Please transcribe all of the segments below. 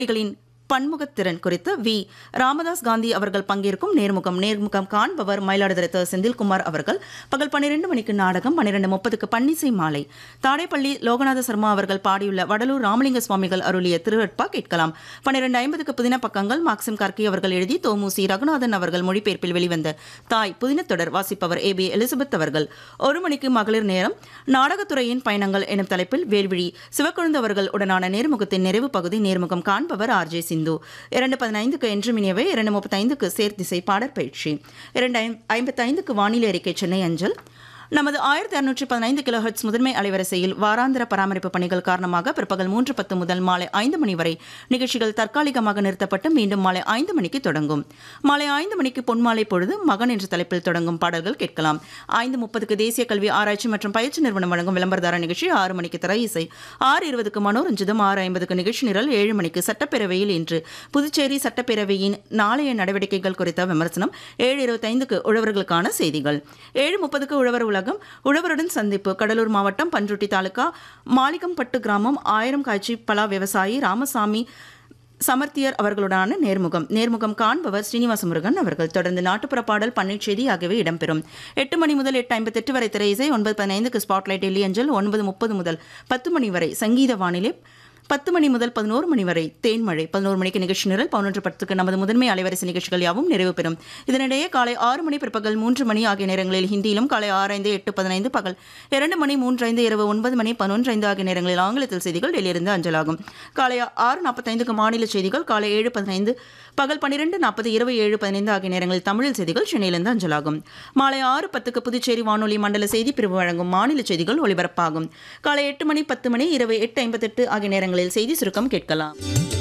களின் பன்முகத்திறன் குறித்து வி ராமதாஸ் காந்தி அவர்கள் பங்கேற்கும் நேர்முகம் நேர்முகம் காண்பவர் மயிலாடுதுறை த. செந்தில்குமார் அவர்கள் பகல் பன்னிரண்டு மணிக்கு நாடகம் பன்னிரண்டு முப்பதுக்கு பன்னிசை மாலை தாடைப்பள்ளி லோகநாத சர்மா அவர்கள் பாடியுள்ள வடலூர் ராமலிங்க சுவாமிகள் அருளிய திருவட்பா கேட்கலாம் பன்னிரண்டு ஐம்பதுக்கு புதின பக்கங்கள் மாக்சிம் கார்கி அவர்கள் எழுதி தோமுசி ரகுநாதன் அவர்கள் மொழிபெயர்ப்பில் வெளிவந்த தாய் புதின தொடர் வாசிப்பவர் ஏ பி எலிசபெத் அவர்கள் ஒரு மணிக்கு மகளிர் நேரம் நாடகத்துறையின் பயணங்கள் எனும் தலைப்பில் வேல்விழி சிவக்கொழுந்து அவர்கள் உடனான நேர்முகத்தின் நிறைவு பகுதி நேர்முகம் காண்பவர் ஆர் ஜே சிந்து இரண்டு பதினைந்துக்கு என்று மினியவை இரண்டு முப்பத்தைந்துக்கு சேர்த்திசை பாடற் பயிற்சி இரண்டு ஐம்- ஐம்பத்தைந்துக்கு வானிலை அறிக்கை சென்னை அஞ்சல் நமது ஆயிரத்தி அறுநூற்றி பதினைந்து கிலோ ஹெர்ட்ஸ் முதன்மை அலைவரிசையில் வாராந்திர பராமரிப்பு பணிகள் காரணமாக பிற்பகல் மூன்று பத்து முதல் மாலை ஐந்து மணி வரை நிகழ்ச்சிகள் தற்காலிகமாக நிறுத்தப்பட்டு மீண்டும் மாலை ஐந்து மணிக்கு தொடங்கும் மாலை ஐந்து மணிக்கு பொன்மாலை பொழுது மகன் என்ற தலைப்பில் தொடங்கும் பாடல்கள் கேட்கலாம் ஐந்து முப்பதுக்கு தேசிய கல்வி ஆராய்ச்சி மற்றும் பயிற்சி நிறுவனம் வழங்கும் விளம்பரதார நிகழ்ச்சி ஆறு மணிக்கு திரை இசை ஆறு இருபதுக்கு மனோரஞ்சிதம் ஆறு ஐம்பதுக்கு நிகழ்ச்சி நிரல் ஏழு மணிக்கு சட்டப்பேரவையில் இன்று புதுச்சேரி சட்டப்பேரவையின் நாளைய நடவடிக்கைகள் குறித்த விமர்சனம் ஏழு இருபத்தைந்துக்கு உழவர்களுக்கான செய்திகள் ஏழு முப்பதுக்கு உழவர் உலகம் உழவருடன் சந்திப்பு கடலூர் மாவட்டம் பன்ருட்டி தாலுகா மாளிகம்பட்டு கிராமம் ஆயிரம் காய்ச்சி பலா விவசாயி ராமசாமி சமர்த்தியர் அவர்களுடனான நேர்முகம் நேர்முகம் காண்பவர் ஸ்ரீனிவாச முருகன் அவர்கள் தொடர்ந்து நாட்டுப்புற பாடல் பண்ணைச் செய்தி ஆகியவை இடம்பெறும் எட்டு மணி முதல் எட்டு ஐம்பத்தெட்டு வரை திரை இசை ஒன்பது பதினைந்துக்கு ஸ்பாட்லைட் டெல்லி அஞ்சல் ஒன்பது முப்பது முதல் பத்து மணி வரை சங்கீத வானிலை பத்து மணி முதல் பதினோரு மணி வரை தேன்மழை பதினோரு மணிக்கு நிகழ்ச்சி நிரல் பதினொன்று பத்துக்கு நமது முதன்மை அலைவரிசை நிகழ்ச்சிகள் யாவும் நிறைவு பெறும் இதனிடையே காலை ஆறு மணி பிற்பகல் மூன்று மணி ஆகிய நேரங்களில் ஹிந்தியிலும் காலை ஆறு ஐந்து எட்டு பதினைந்து பகல் இரண்டு மணி மூன்று ஐந்து இரவு ஒன்பது மணி பதினொன்று ஐந்து ஆகிய நேரங்களில் ஆங்கிலத்தில் செய்திகள் டெல்லியிலிருந்து அஞ்சலாகும் காலை ஆறு நாற்பத்தைந்துக்கு மாநில செய்திகள் காலை ஏழு பதினைந்து பகல் பன்னிரெண்டு நாற்பது இரவு ஏழு பதினைந்து ஆகிய நேரங்களில் தமிழில் செய்திகள் சென்னையிலிருந்து அஞ்சலாகும் மாலை ஆறு பத்துக்கு புதுச்சேரி வானொலி மண்டல செய்தி பிரிவு வழங்கும் மாநில செய்திகள் ஒலிபரப்பாகும் காலை எட்டு மணி பத்து மணி இரவு எட்டு ஐம்பத்தெட்டு ஆகிய நேரங்களில் செய்தி சுருக்கம் கேட்கலாம்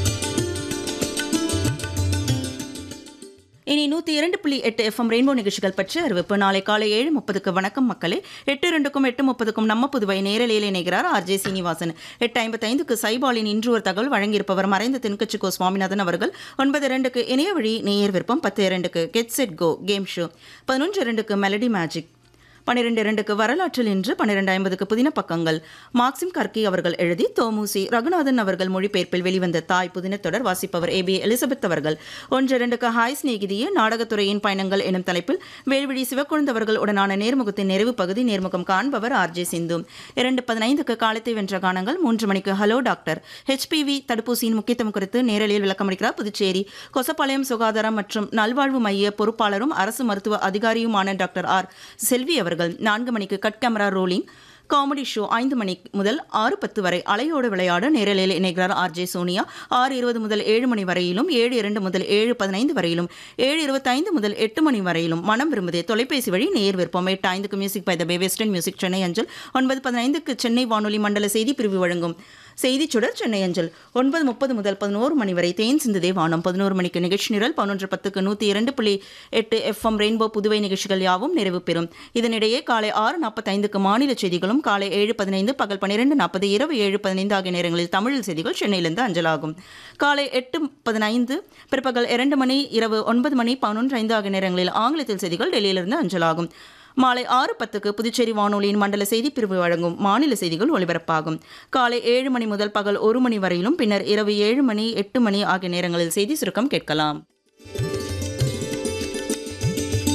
இனி நூற்றி இரண்டு புள்ளி எட்டு எஃப்எம் ரெயின்போ நிகழ்ச்சிகள் பற்றி அறிவிப்பு நாளை காலை ஏழு முப்பதுக்கு வணக்கம் மக்களே எட்டு இரண்டுக்கும் எட்டு முப்பதுக்கும் நம்ம புதுவை நேரலையில் இணைகிறார் ஆர்ஜே சீனிவாசன் எட்டு ஐம்பத்தைந்துக்கு சைபாலின் இன்று ஒரு தகவல் வழங்கியிருப்பவர் மறைந்த தென்கட்சி கோ சுவாமிநாதன் அவர்கள் ஒன்பது இரண்டுக்கு இணைய வழி நேயர் விருப்பம் பத்து இரண்டுக்கு get set go game show பதினொன்று இரண்டுக்கு மெலடி மேஜிக் பன்னிரெண்டு இரண்டுக்கு வரலாற்றில் இன்று பன்னிரெண்டு ஐம்பதுக்கு புதின பக்கங்கள் மார்க்சிம் கர்கி அவர்கள் எழுதி தோமுசி ரகுநாதன் அவர்கள் மொழிபெயர்ப்பில் வெளிவந்த தாய் புதின தொடர் வாசிப்பவர் ஏ பி எலிசபெத் அவர்கள் ஒன்று இரண்டுக்கு ஹாய் சிநேகிதியே நாடகத்துறையின் பயணங்கள் எனும் தலைப்பில் வேல்விழி சிவக்குழுந்து அவர்கள் உடனான நேர்முகத்தின் நிறைவு பகுதி நேர்முகம் காண்பவர் ஆர் ஜே சிந்து இரண்டு பதினைந்துக்கு காலத்தை வென்ற கானங்கள் மூன்று மணிக்கு ஹலோ டாக்டர் ஹெச்பிவி தடுப்பூசியின் முக்கியத்துவம் குறித்து நேரலையில் விளக்கமளிக்கிறார் புதுச்சேரி கொசப்பாளையம் சுகாதாரம் மற்றும் நல்வாழ்வு மைய பொறுப்பாளரும் அரசு மருத்துவ அதிகாரியுமான டாக்டர் ஆர் செல்வி அவர்கள் நான்கு மணிக்கு cut camera rolling comedy show ஐந்து மணி முதல் ஆறு பத்து வரை அலையோடு விளையாட நேரலையில் இணைகிறார் ஆர் ஜே சோனியா ஆறு இருபது முதல் ஏழு மணி வரையிலும் ஏழு இரண்டு முதல் ஏழு பதினைந்து வரையிலும் ஏழு இருபத்தைந்து முதல் எட்டு மணி வரையிலும் மனம் விரும்புதே தொலைபேசி வழி நேர் விருப்பம் எட்டு ஐந்துக்கு music by the bay western music Chennai அஞ்சல் ஒன்பது பதினைந்துக்கு சென்னை வானொலி மண்டல செய்தி பிரிவு வழங்கும் செய்திச் சுடர் சென்னை அஞ்சல் ஒன்பது முப்பது முதல் பதினோரு மணி வரை தேன் சிந்துதே வானம் பதினோரு மணிக்கு நிகழ்ச்சி நிரல் பதினொன்று பத்துக்கு நூற்றி இரண்டு புள்ளி எட்டு எஃப்எம் ரெயின்போ புதுவை நிகழ்ச்சிகள் யாவும் நிறைவு பெறும் இதனிடையே காலை ஆறு நாற்பத்தைந்துக்கு மாநில செய்திகளும் காலை ஏழு பதினைந்து பகல் பன்னிரெண்டு நாற்பது இரவு ஏழு பதினைந்து ஆகிய நேரங்களில் தமிழ் செய்திகள் சென்னையிலிருந்து அஞ்சலாகும் காலை எட்டு பதினைந்து பிற்பகல் இரண்டு மணி இரவு ஒன்பது மணி பதினொன்று ஐந்து ஆகிய நேரங்களில் ஆங்கிலத்தில் செய்திகள் டெல்லியிலிருந்து அஞ்சலாகும் மாலை ஆறு பத்துக்கு புதுச்சேரி வானொலியின் மண்டல செய்தி பிரிவு வழங்கும் மாநில செய்திகள் ஒலிபரப்பாகும் காலை ஏழு மணி முதல் பகல் ஒரு மணி வரையிலும் பின்னர் இரவு ஏழு மணி எட்டு மணி ஆகிய நேரங்களில் செய்தி சுருக்கம் கேட்கலாம்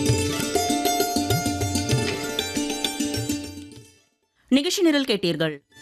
நிகழ்ச்சி நிரல் கேட்டீர்கள்